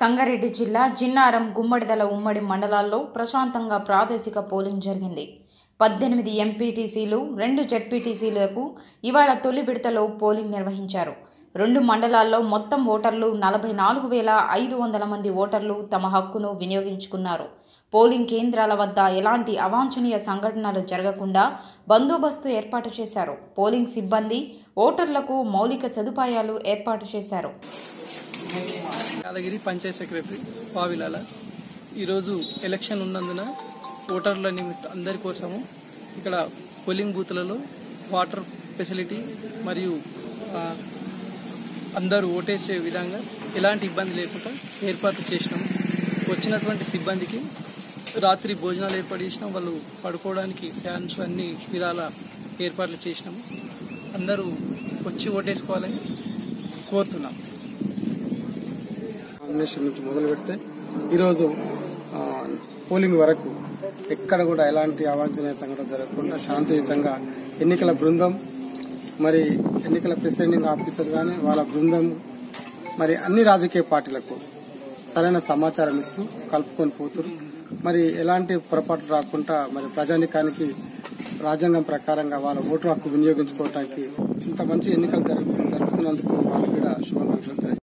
సంగారెడ్డి జిల్లా జిన్నారం గుమ్మడిదల ఉమ్మడి మండలాల్లో ప్రశాంతంగా ప్రాదేశిక పోలింగ్ జరిగింది పద్దెనిమిది ఎంపీటీసీలు రెండు జెడ్పీటీసీలకు ఇవాళ తొలి విడతలో పోలింగ్ నిర్వహించారు రెండు మండలాల్లో మొత్తం ఓటర్లు నలభై నాలుగు వేల ఐదు వందల మంది ఓటర్లు తమ హక్కును వినియోగించుకున్నారు పోలింగ్ కేంద్రాల వద్ద ఎలాంటి అవాంఛనీయ సంఘటనలు జరగకుండా బందోబస్తు ఏర్పాటు చేశారు పోలింగ్ సిబ్బంది ఓటర్లకు మౌలిక సదుపాయాలు ఏర్పాటు చేశారు యాదగిరి పంచాయత్ సెక్రటరీ పావిలాల ఈరోజు ఎలక్షన్ ఉన్నందున ఓటర్ల నిమిత్త అందరి కోసము ఇక్కడ పోలింగ్ బూత్లలో వాటర్ ఫెసిలిటీ మరియు ఆ, అందరూ ఓటేసే విధంగా ఎలాంటి ఇబ్బంది లేకుండా ఏర్పాటు చేసినాము వచ్చినటువంటి సిబ్బందికి రాత్రి భోజనాలు ఏర్పాటు చేసినాం వాళ్ళు పడుకోవడానికి ఫ్యాన్స్ అన్ని విధాల ఏర్పాట్లు చేసినాము అందరూ వచ్చి ఓటేసుకోవాలని కోరుతున్నాం నామినేషన్ నుంచి మొదలు పెడితే ఈరోజు ఆ, పోలింగ్ వరకు ఎక్కడ కూడా ఎలాంటి అవాంఛనీయ సంఘటన జరగకుండా శాంతియుతంగా ఎన్నికల బృందం మరి ఎన్నికల ప్రిసైడింగ్ ఆఫీసర్ కానీ వాళ్ళ బృందం మరి అన్ని రాజకీయ పార్టీలకు సరైన సమాచారం ఇస్తూ కలుపుకొని పోతురు మరి ఎలాంటి పొరపాటు రాకుండా మరి ప్రజానికానికి రాజ్యాంగం ప్రకారంగా వాళ్ళ ఓటు హక్కు వినియోగించుకోవడానికి ఇంత మంచి ఎన్నికలు జరుపు- జరుపుతున్నందుకు వాళ్ళకి కూడా శుభాకాంక్షలు తెలియజేస్తున్నాను